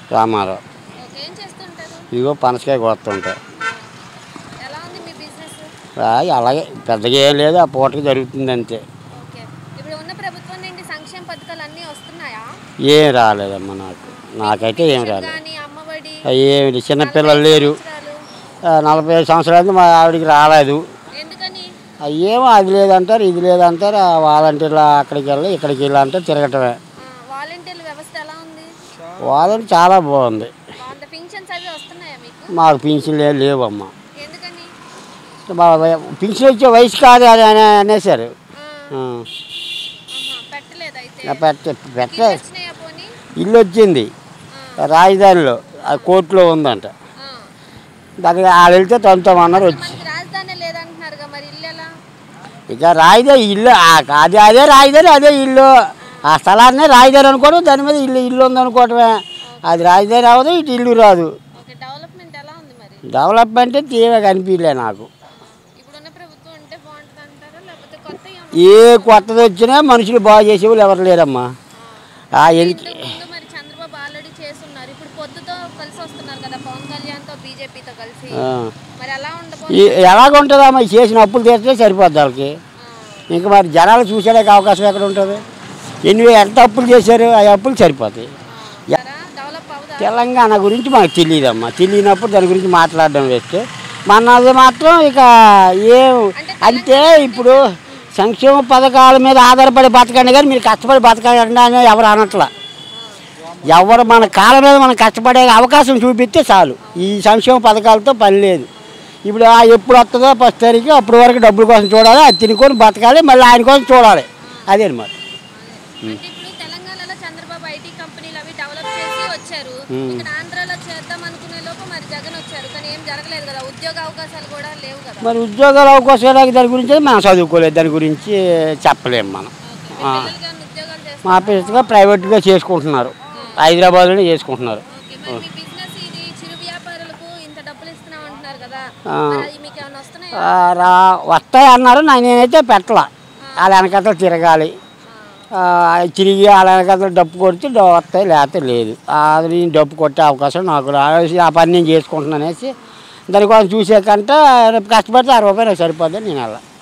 Ramarao okay ఏం చేస్తుంటారు ఇదిగో పనసకాయ కొడుతుంటాయి ఎలా ఉంది మీ బిజినెస్ ఆ, అలాగే పెద్దగా ఏం లేదు ఆ పూటకి జరుగుతుంది అంతే ఓకే ఇప్పుడు ఉన్న ప్రభుత్వం నుండి సంక్షేమ పథకాలు అన్నీ వస్తున్నాయా ఏం రాలేదమ్మా నాకు నాకైతే ఏం రాలేదు కానీ అమ్మఒడి ఏమి చిన్నపిల్లలు లేరు సంవత్సరాలు. ఆ, నలభై ఐదు సంవత్సరాలు మా ఆవిడకి రాలేదు ఎందుకని ఆ, ఏమో అది లేదంటారు ఇది లేదంటారు ఆ వాలంటీర్లు అక్కడికి వెళ్ళి ఇక్కడికి వెళ్ళి అంటారు తిరగటమే ఆ, వాలంటీర్ల వ్యవస్థ ఎలా ఉంది వాలంటీర్ చాలా బాగుంది అంత పింఛన్స్ అవి వస్తున్నాయా మీకు మాకు పింఛన్లు ఏం లేవమ్మా ఎందుకని మా వయ- పింఛన్ వచ్చే వయసు కాదు అని అని అనేసారు ఆ, ఆ, ఆహా, పెట్టలేదు అయితే ఆ, పెట్ట పెట్ట ఇల్లు వచ్చినాయా పోనీ ఇల్లు వచ్చింది ఆ, రాజధానిలో ఆ కోర్టులో ఉందంట ఆ. దానికి వాళ్ళు వెళ్తే తొంతామన్నారు వచ్చి మనకి రాజధాని లేదంటున్నారుగా మరి ఇల్లు ఎలా ఇక రాయిదే ఇల్లు ఆ- అది అదే రాయిదారి అదే ఇల్లు ఆ స్థలాన్నే రాయిదారి అనుకోవడం దాని మీద ఇల్లు ఇల్లు ఉందనుకోవటమే అది రాజధాని అవ్వదు ఇటు ఇల్లు రాదు ఓకే డెవలప్మెంట్ ఎలా ఉంది మరి డెవలప్మెంట్ తీవ్ర కనిపించలే నాకు ఇప్పుడున్న ప్రభుత్వం ఉంటే బాగుంటుంది అంటారా లేకపోతే కొత్త ఏమన్నా ఏ కొత్తది వచ్చినా మనుషులు బాగు చేసేవాళ్ళు ఎవరు లేరమ్మా ఆ ఎనికి ఇంతకు ముందు మరి చంద్రబాబు ఆల్రెడీ చేస్తున్నారు ఇప్పుడు పొద్దుతో కలిసి వస్తున్నారు కదా పవన్ కళ్యాణ్ తో బీజేపీతో కలిసి ఆ. మరి ఎలా ఉండబో ఈ ఎలాగుంటుందమ్మా ఈ చేసిన అప్పులు తీర్చితే సరిపోద్ది వాళ్ళకి ఇంకా మరి జనాలు చూసేలాగా అవకాశం ఎక్కడ ఉంటుంది ఎన్ని ఎంత అప్పులు చేశారు ఆ అప్పులు సరిపోతాయి డెవలప్ అవుదా తెలంగాణ గురించి మాకు తెలియదమ్మా తెలియనప్పుడు దాని గురించి మాట్లాడడం వేస్తే మనది మాత్రం ఇక ఏం అంటే ఇప్పుడు సంక్షేమ పథకాల మీద ఆధారపడి బతకండి కానీ మీరు కష్టపడి బతకండి అని ఎవరు అనట్లా ఎవరు మన కాళ్ళ మీద మనం కష్టపడే అవకాశం చూపిస్తే చాలు ఈ సంక్షేమ పథకాలతో పని లేదు ఇప్పుడు ఆ ఎప్పుడు వస్తుందో ఫస్ట్ తారీఖు అప్పటి వరకు డబ్బుల కోసం చూడాలి అది తినుకొని బతకాలి మళ్ళీ ఆయన కోసం చూడాలి అదే అనమాట అంటే ఇప్పుడు తెలంగాణలో చంద్రబాబు ఐటీ కంపెనీలు అవి డెవలప్ చేసి వచ్చారు ఇక్కడ ఆంధ్రాలో చేద్దాం అనుకునే లోపు మరి జగన్ వచ్చారు కానీ ఏం జరగలేదు కదా ఉద్యోగ అవకాశాలు కూడా లేవు కదా మరి ఉద్యోగాల అవకాశాలు దాని గురించి మనం చదువుకోలేదు దాని గురించి చెప్పలేము మనం ఓకే మీ పిల్లలకి ఏమైనా ఉద్యోగాలు చేస్తారు మా పిల్లగా ప్రైవేట్గా చేసుకుంటున్నారు హైదరాబాద్లోనే చేసుకుంటున్నారు ఓకే మరి మీ బిజినెస్ ఇది చిరు వ్యాపారులకు ఇంత డబ్బులు ఇస్తున్నాం అంటున్నారు కదా ఆ. మరి అది మీకు ఏమైనా వస్తున్నాయా ఆ, రా వస్తాయి అన్నారు నా- నేనైతే పెట్టలా వాళ్ళ వెనకతలు తిరగాలి ఆ, తిరిగి వాళ్ళ వెనకతలు డప్పు కొడితే డ- వస్తాయి లేకపోతే లేదు అది నేను డప్పు కొట్టే అవకాశం నాకు రాసి ఆ పని నేను చేసుకుంటున్నాను అనేసి దానికోసం చూసే కంటే రేపు కష్టపడితే ఆ రూపాయలు నాకు సరిపోద్ది నేను అలా